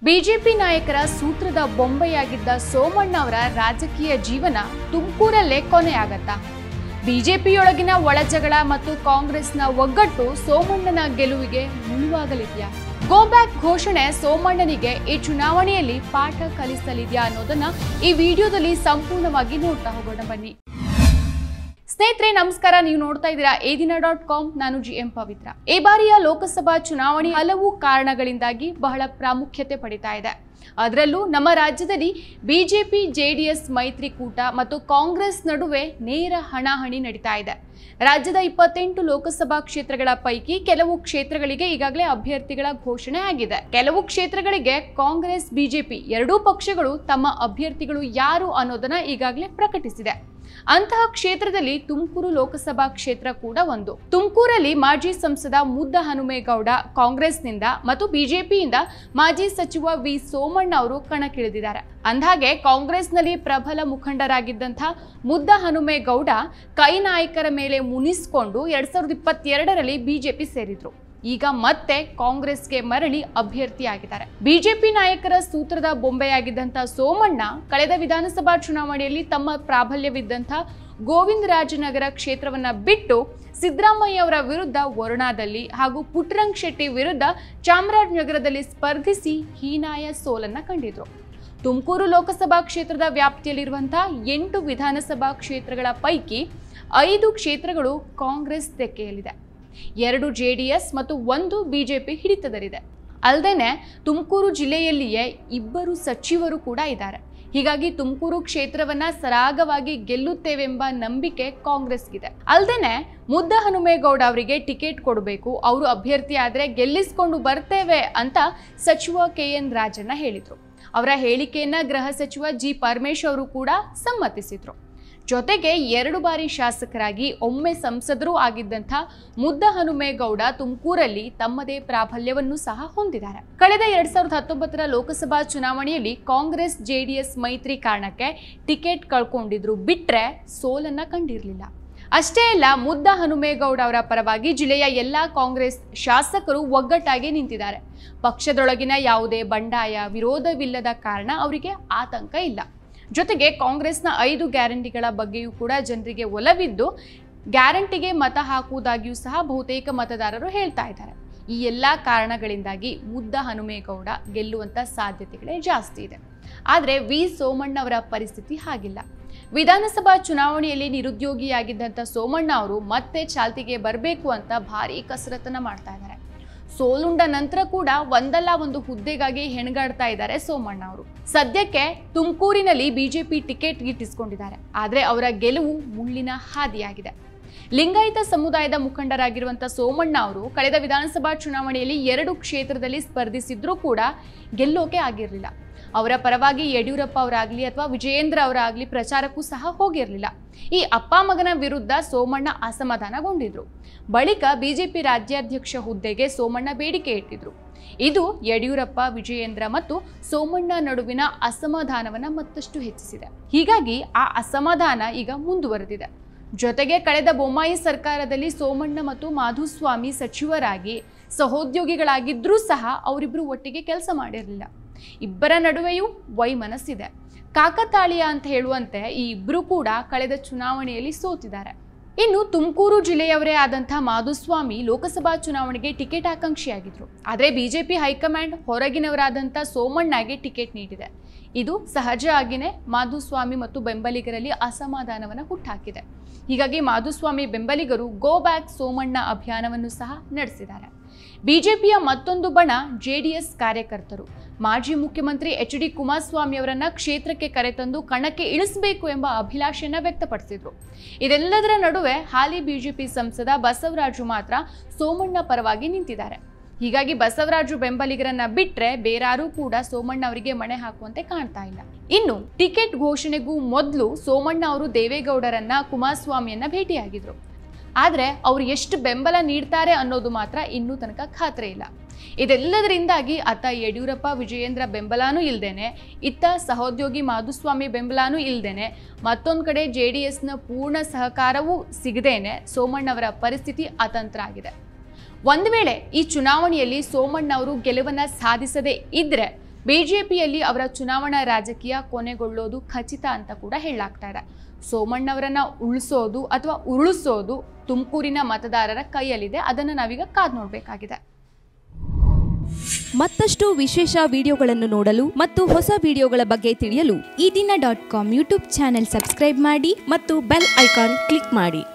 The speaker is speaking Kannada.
ಬಿಜೆಪಿ ನಾಯಕರ ಸೂತ್ರದ ಬೊಂಬೆಯಾಗಿದ್ದ ಸೋಮಣ್ಣ ಅವರ ರಾಜಕೀಯ ಜೀವನ ತುಮಕೂರಲ್ಲೇ ಕೊನೆಯಾಗತ್ತಾ ಬಿಜೆಪಿಯೊಳಗಿನ ಒಳಜಗಳ ಮತ್ತು ಕಾಂಗ್ರೆಸ್ನ ಒಗ್ಗಟ್ಟು ಸೋಮಣ್ಣನ ಗೆಲುವಿಗೆ ಮುಳುವಾಗಲಿದೆಯಾ ಗೋ ಬ್ಯಾಕ್ ಘೋಷಣೆ ಸೋಮಣ್ಣನಿಗೆ ಈ ಚುನಾವಣೆಯಲ್ಲಿ ಪಾಠ ಕಲಿಸಲಿದೆಯಾ ಅನ್ನೋದನ್ನ ಈ ವಿಡಿಯೋದಲ್ಲಿ ಸಂಪೂರ್ಣವಾಗಿ ನೋಡ್ತಾ ಹೋಗೋಣ ಬನ್ನಿ ಸ್ನೇಹಿತರೆ ನಮಸ್ಕಾರ ನೀವು ನೋಡ್ತಾ ಇದ್ದೀರಾ ಎ ದಿನ ಡಾಟ್ ಕಾಮ್ ನಾನು ಜಿ ಎಂ ಪವಿತ್ರ ಈ ಬಾರಿಯ ಲೋಕಸಭಾ ಚುನಾವಣೆ ಹಲವು ಕಾರಣಗಳಿಂದಾಗಿ ಬಹಳ ಪ್ರಾಮುಖ್ಯತೆ ಪಡಿತಾ ಇದೆ ಅದರಲ್ಲೂ ನಮ್ಮ ರಾಜ್ಯದಲ್ಲಿ ಬಿಜೆಪಿ ಜೆಡಿಎಸ್ ಮೈತ್ರಿಕೂಟ ಮತ್ತು ಕಾಂಗ್ರೆಸ್ ನಡುವೆ ನೇರ ಹಣಾಹಣಿ ನಡೀತಾ ಇದೆ ರಾಜ್ಯದ ಇಪ್ಪತ್ತೆಂಟು ಲೋಕಸಭಾ ಕ್ಷೇತ್ರಗಳ ಪೈಕಿ ಕೆಲವು ಕ್ಷೇತ್ರಗಳಿಗೆ ಈಗಾಗಲೇ ಅಭ್ಯರ್ಥಿಗಳ ಘೋಷಣೆ ಆಗಿದೆ ಕೆಲವು ಕ್ಷೇತ್ರಗಳಿಗೆ ಕಾಂಗ್ರೆಸ್ ಬಿಜೆಪಿ ಎರಡೂ ಪಕ್ಷಗಳು ತಮ್ಮ ಅಭ್ಯರ್ಥಿಗಳು ಯಾರು ಅನ್ನೋದನ್ನ ಈಗಾಗಲೇ ಪ್ರಕಟಿಸಿದೆ ಅಂತಹ ಕ್ಷೇತ್ರದಲ್ಲಿ ತುಮಕೂರು ಲೋಕಸಭಾ ಕ್ಷೇತ್ರ ಕೂಡ ಒಂದು ತುಮಕೂರಲ್ಲಿ ಮಾಜಿ ಸಂಸದ ಮುದ್ದ ಹನುಮೇಗೌಡ ಕಾಂಗ್ರೆಸ್ನಿಂದ ಮತ್ತು ಬಿಜೆಪಿಯಿಂದ ಮಾಜಿ ಸಚಿವ ವಿ ಸೋಮಣ್ಣ ಅವರು ಕಣಕ್ಕಿಳಿದಿದ್ದಾರೆ ಅಂದಹಾಗೆ ಕಾಂಗ್ರೆಸ್ನಲ್ಲಿ ಪ್ರಬಲ ಮುಖಂಡರಾಗಿದ್ದಂಥ ಮುದ್ದ ಹನುಮೇಗೌಡ ಕೈ ನಾಯಕರ ಮೇಲೆ ಮುನಿಸಿಕೊಂಡು ಎರಡ್ ಸಾವಿರದ ಇಪ್ಪತ್ತೆರಡರಲ್ಲಿ ಬಿಜೆಪಿ ಸೇರಿದ್ರು ಈಗ ಮತ್ತೆ ಕಾಂಗ್ರೆಸ್ಗೆ ಮರಳಿ ಅಭ್ಯರ್ಥಿಯಾಗಿದ್ದಾರೆ ಬಿಜೆಪಿ ನಾಯಕರ ಸೂತ್ರದ ಬೊಂಬೆಯಾಗಿದ್ದಂಥ ಸೋಮಣ್ಣ ಕಳೆದ ವಿಧಾನಸಭಾ ಚುನಾವಣೆಯಲ್ಲಿ ತಮ್ಮ ಪ್ರಾಬಲ್ಯವಿದ್ದಂಥ ಗೋವಿಂದರಾಜನಗರ ಕ್ಷೇತ್ರವನ್ನ ಬಿಟ್ಟು ಸಿದ್ದರಾಮಯ್ಯ ಅವರ ವಿರುದ್ಧ ವರುಣಾದಲ್ಲಿ ಹಾಗೂ ಪುಟ್ಟರಂಗ್ ಶೆಟ್ಟಿ ವಿರುದ್ಧ ಚಾಮರಾಜನಗರದಲ್ಲಿ ಸ್ಪರ್ಧಿಸಿ ಹೀನಾಯ ಸೋಲನ್ನ ಕಂಡಿದ್ರು ತುಮಕೂರು ಲೋಕಸಭಾ ಕ್ಷೇತ್ರದ ವ್ಯಾಪ್ತಿಯಲ್ಲಿರುವಂತಹ ಎಂಟು ವಿಧಾನಸಭಾ ಕ್ಷೇತ್ರಗಳ ಪೈಕಿ ಐದು ಕ್ಷೇತ್ರಗಳು ಕಾಂಗ್ರೆಸ್ ತೆಕ್ಕೆಯಲ್ಲಿದೆ ಎರಡು ಜೆಡಿಎಸ್ ಮತ್ತು ಒಂದು ಬಿಜೆಪಿ ಹಿಡಿತದಲ್ಲಿದೆ ಅಲ್ಲದೆ ತುಮಕೂರು ಜಿಲ್ಲೆಯಲ್ಲಿಯೇ ಇಬ್ಬರು ಸಚಿವರು ಕೂಡ ಇದ್ದಾರೆ ಹೀಗಾಗಿ ತುಮಕೂರು ಕ್ಷೇತ್ರವನ್ನ ಸರಾಗವಾಗಿ ಗೆಲ್ಲುತ್ತೇವೆಂಬ ನಂಬಿಕೆ ಕಾಂಗ್ರೆಸ್ಗಿದೆ ಅಲ್ಲದೆ ಮುದ್ದ ಹನುಮೇಗೌಡ ಅವರಿಗೆ ಟಿಕೆಟ್ ಕೊಡಬೇಕು ಅವರು ಅಭ್ಯರ್ಥಿ ಆದ್ರೆ ಗೆಲ್ಲಿಸ್ಕೊಂಡು ಬರ್ತೇವೆ ಅಂತ ಸಚಿವ ಕೆ ಎನ್ ರಾಜಣ್ಣ ಹೇಳಿದ್ರು ಅವರ ಹೇಳಿಕೆಯನ್ನ ಗೃಹ ಸಚಿವ ಜಿ ಪರಮೇಶ್ ಅವರು ಕೂಡ ಸಮ್ಮತಿಸಿದ್ರು ಜೊತೆಗೆ ಎರಡು ಬಾರಿ ಶಾಸಕರಾಗಿ ಒಮ್ಮೆ ಸಂಸದರೂ ಆಗಿದ್ದಂಥ ಮುದ್ದ ಹನುಮೇಗೌಡ ತುಮಕೂರಲ್ಲಿ ತಮ್ಮದೇ ಪ್ರಾಬಲ್ಯವನ್ನು ಸಹ ಹೊಂದಿದ್ದಾರೆ ಕಳೆದ ಎರಡ್ ಸಾವಿರದ ಹತ್ತೊಂಬತ್ತರ ಲೋಕಸಭಾ ಚುನಾವಣೆಯಲ್ಲಿ ಕಾಂಗ್ರೆಸ್ ಜೆಡಿಎಸ್ ಮೈತ್ರಿ ಕಾರಣಕ್ಕೆ ಟಿಕೆಟ್ ಕಳ್ಕೊಂಡಿದ್ರು ಬಿಟ್ರೆ ಸೋಲನ್ನ ಕಂಡಿರಲಿಲ್ಲ ಅಷ್ಟೇ ಅಲ್ಲ ಮುದ್ದ ಹನುಮೇಗೌಡ ಅವರ ಪರವಾಗಿ ಜಿಲ್ಲೆಯ ಎಲ್ಲಾ ಕಾಂಗ್ರೆಸ್ ಶಾಸಕರು ಒಗ್ಗಟ್ಟಾಗಿ ನಿಂತಿದ್ದಾರೆ ಪಕ್ಷದೊಳಗಿನ ಯಾವುದೇ ಬಂಡಾಯ ವಿರೋಧವಿಲ್ಲದ ಕಾರಣ ಅವರಿಗೆ ಆತಂಕ ಇಲ್ಲ ಜೊತೆಗೆ ಕಾಂಗ್ರೆಸ್ನ ಐದು ಗ್ಯಾರಂಟಿಗಳ ಬಗ್ಗೆಯೂ ಕೂಡ ಜನರಿಗೆ ಒಲವಿದ್ದು ಗ್ಯಾರಂಟಿಗೆ ಮತ ಹಾಕುವುದಾಗಿಯೂ ಸಹ ಬಹುತೇಕ ಮತದಾರರು ಹೇಳ್ತಾ ಇದ್ದಾರೆ ಈ ಎಲ್ಲ ಕಾರಣಗಳಿಂದಾಗಿ ಮುದ್ದ ಹನುಮೇಗೌಡ ಗೆಲ್ಲುವಂತ ಸಾಧ್ಯತೆಗಳೇ ಜಾಸ್ತಿ ಇದೆ ಆದರೆ ವಿ ಸೋಮಣ್ಣ ಅವರ ಪರಿಸ್ಥಿತಿ ಹಾಗಿಲ್ಲ ವಿಧಾನಸಭಾ ಚುನಾವಣೆಯಲ್ಲಿ ನಿರುದ್ಯೋಗಿಯಾಗಿದ್ದಂಥ ಸೋಮಣ್ಣ ಅವರು ಮತ್ತೆ ಚಾಲ್ತಿಗೆ ಬರಬೇಕು ಅಂತ ಭಾರಿ ಕಸರತ್ತನ್ನ ಮಾಡ್ತಾ ಇದ್ದಾರೆ ಸೋಲುಂಡ ನಂತರ ಕೂಡ ಒಂದಲ್ಲ ಒಂದು ಹುದ್ದೆಗಾಗಿ ಹೆಣಗಾಡ್ತಾ ಇದ್ದಾರೆ ಸೋಮಣ್ಣ ಅವರು ಸದ್ಯಕ್ಕೆ ತುಮಕೂರಿನಲ್ಲಿ ಬಿಜೆಪಿ ಟಿಕೆಟ್ ಗಿಟ್ಟಿಸಿಕೊಂಡಿದ್ದಾರೆ ಆದರೆ ಅವರ ಗೆಲುವು ಮುಳ್ಳಿನ ಹಾದಿಯಾಗಿದೆ ಲಿಂಗಾಯತ ಸಮುದಾಯದ ಮುಖಂಡರಾಗಿರುವಂಥ ಸೋಮಣ್ಣ ಅವರು ಕಳೆದ ವಿಧಾನಸಭಾ ಚುನಾವಣೆಯಲ್ಲಿ ಎರಡು ಕ್ಷೇತ್ರದಲ್ಲಿ ಸ್ಪರ್ಧಿಸಿದ್ರೂ ಕೂಡ ಗೆಲ್ಲೋಕೆ ಆಗಿರಲಿಲ್ಲ ಅವರ ಪರವಾಗಿ ಯಡಿಯೂರಪ್ಪ ಅವರಾಗ್ಲಿ ಅಥವಾ ವಿಜಯೇಂದ್ರ ಅವರಾಗ್ಲಿ ಪ್ರಚಾರಕ್ಕೂ ಸಹ ಹೋಗಿರಲಿಲ್ಲ ಈ ಅಪ್ಪ ಮಗನ ವಿರುದ್ಧ ಸೋಮಣ್ಣ ಅಸಮಾಧಾನಗೊಂಡಿದ್ರು ಬಳಿಕ ಬಿಜೆಪಿ ರಾಜ್ಯಾಧ್ಯಕ್ಷ ಹುದ್ದೆಗೆ ಸೋಮಣ್ಣ ಬೇಡಿಕೆ ಇಟ್ಟಿದ್ರು ಇದು ಯಡಿಯೂರಪ್ಪ ವಿಜಯೇಂದ್ರ ಮತ್ತು ಸೋಮಣ್ಣ ನಡುವಿನ ಅಸಮಾಧಾನವನ್ನ ಮತ್ತಷ್ಟು ಹೆಚ್ಚಿಸಿದೆ ಹೀಗಾಗಿ ಆ ಅಸಮಾಧಾನ ಈಗ ಮುಂದುವರೆದಿದೆ ಜೊತೆಗೆ ಕಳೆದ ಬೊಮ್ಮಾಯಿ ಸರ್ಕಾರದಲ್ಲಿ ಸೋಮಣ್ಣ ಮತ್ತು ಮಾಧುಸ್ವಾಮಿ ಸಚಿವರಾಗಿ ಸಹೋದ್ಯೋಗಿಗಳಾಗಿದ್ರೂ ಸಹ ಅವರಿಬ್ರು ಒಟ್ಟಿಗೆ ಕೆಲಸ ಮಾಡಿರಲಿಲ್ಲ ಇಬ್ಬರ ನಡುವೆಯೂ ವೈಮನಸ್ಸಿದೆ ಕಾಕತಾಳೀಯ ಅಂತ ಹೇಳುವಂತೆ ಈ ಇಬ್ರು ಕೂಡ ಕಳೆದ ಚುನಾವಣೆಯಲ್ಲಿ ಸೋತಿದ್ದಾರೆ ಇನ್ನು ತುಮಕೂರು ಜಿಲ್ಲೆಯವರೇ ಆದಂಥ ಮಾಧುಸ್ವಾಮಿ ಲೋಕಸಭಾ ಚುನಾವಣೆಗೆ ಟಿಕೆಟ್ ಆಕಾಂಕ್ಷಿಯಾಗಿದ್ರು ಆದರೆ ಬಿಜೆಪಿ ಹೈಕಮಾಂಡ್ ಹೊರಗಿನವರಾದಂಥ ಸೋಮಣ್ಣಗೆ ಟಿಕೆಟ್ ನೀಡಿದೆ ಇದು ಸಹಜ ಆಗಿನೇ ಮಾಧುಸ್ವಾಮಿ ಮತ್ತು ಬೆಂಬಲಿಗರಲ್ಲಿ ಅಸಮಾಧಾನವನ್ನು ಹುಟ್ಟಾಕಿದೆ ಹೀಗಾಗಿ ಮಾಧುಸ್ವಾಮಿ ಬೆಂಬಲಿಗರು ಗೋ ಬ್ಯಾಕ್ ಸೋಮಣ್ಣ ಅಭಿಯಾನವನ್ನು ಸಹ ನಡೆಸಿದ್ದಾರೆ ಬಿಜೆಪಿಯ ಮತ್ತೊಂದು ಬಣ ಜೆಡಿಎಸ್ ಕಾರ್ಯಕರ್ತರು ಮಾಜಿ ಮುಖ್ಯಮಂತ್ರಿ ಎಚ್ ಡಿ ಕುಮಾರಸ್ವಾಮಿ ಅವರನ್ನ ಕ್ಷೇತ್ರಕ್ಕೆ ಕರೆತಂದು ಕಣಕ್ಕೆ ಇಳಿಸಬೇಕು ಎಂಬ ಅಭಿಲಾಷೆಯನ್ನ ವ್ಯಕ್ತಪಡಿಸಿದ್ರು ಇದೆಲ್ಲದರ ನಡುವೆ ಹಾಲಿ ಬಿಜೆಪಿ ಸಂಸದ ಬಸವರಾಜು ಮಾತ್ರ ಸೋಮಣ್ಣ ಪರವಾಗಿ ನಿಂತಿದ್ದಾರೆ ಹೀಗಾಗಿ ಬಸವರಾಜು ಬೆಂಬಲಿಗರನ್ನ ಬಿಟ್ರೆ ಬೇರಾರೂ ಕೂಡ ಸೋಮಣ್ಣ ಅವರಿಗೆ ಮಣೆ ಹಾಕುವಂತೆ ಕಾಣ್ತಾ ಇಲ್ಲ ಇನ್ನು ಟಿಕೆಟ್ ಘೋಷಣೆಗೂ ಮೊದಲು ಸೋಮಣ್ಣ ಅವರು ದೇವೇಗೌಡರನ್ನ ಕುಮಾರಸ್ವಾಮಿಯನ್ನ ಭೇಟಿಯಾಗಿದ್ರು ಆದರೆ ಅವ್ರು ಎಷ್ಟು ಬೆಂಬಲ ನೀಡ್ತಾರೆ ಅನ್ನೋದು ಮಾತ್ರ ಇನ್ನೂ ತನಕ ಖಾತ್ರಿ ಇಲ್ಲ ಇದೆಲ್ಲದರಿಂದಾಗಿ ಅತ್ತ ಯಡಿಯೂರಪ್ಪ ವಿಜಯೇಂದ್ರ ಬೆಂಬಲಾನೂ ಇಲ್ದೇನೆ ಇತ್ತ ಸಹೋದ್ಯೋಗಿ ಮಾಧುಸ್ವಾಮಿ ಬೆಂಬಲಾನೂ ಇಲ್ದೇನೆ ಮತ್ತೊಂದು ಕಡೆ ಜೆ ಡಿ ಎಸ್ನ ಪೂರ್ಣ ಸಹಕಾರವೂ ಸಿಗದೇನೆ ಸೋಮಣ್ಣವರ ಪರಿಸ್ಥಿತಿ ಅತಂತ್ರ ಆಗಿದೆ ಒಂದು ವೇಳೆ ಈ ಚುನಾವಣೆಯಲ್ಲಿ ಸೋಮಣ್ಣ ಅವರು ಗೆಲುವನ್ನ ಸಾಧಿಸದೇ ಇದ್ರೆ ಬಿಜೆಪಿಯಲ್ಲಿ ಅವರ ಚುನಾವಣಾ ರಾಜಕೀಯ ಕೊನೆಗೊಳ್ಳೋದು ಖಚಿತ ಅಂತ ಕೂಡ ಹೇಳಲಾಗ್ತಾ ಇದೆ ಸೋಮಣ್ಣವರನ್ನ ಉಳಿಸೋದು ಅಥವಾ ಉರುಳಿಸೋದು ತುಮಕೂರಿನ ಮತದಾರರ ಕೈಯಲ್ಲಿದೆ ಅದನ್ನು ನಾವೀಗ ಕಾದ್ ನೋಡಬೇಕಾಗಿದೆ ಮತ್ತಷ್ಟು ವಿಶೇಷ ವಿಡಿಯೋಗಳನ್ನು ನೋಡಲು ಮತ್ತು ಹೊಸ ವಿಡಿಯೋಗಳ ಬಗ್ಗೆ ತಿಳಿಯಲು Ee Dina dot com YouTube channel subscribe ಮಾಡಿ ಮತ್ತು ಬೆಲ್ ಐಕಾನ್ ಕ್ಲಿಕ್ ಮಾಡಿ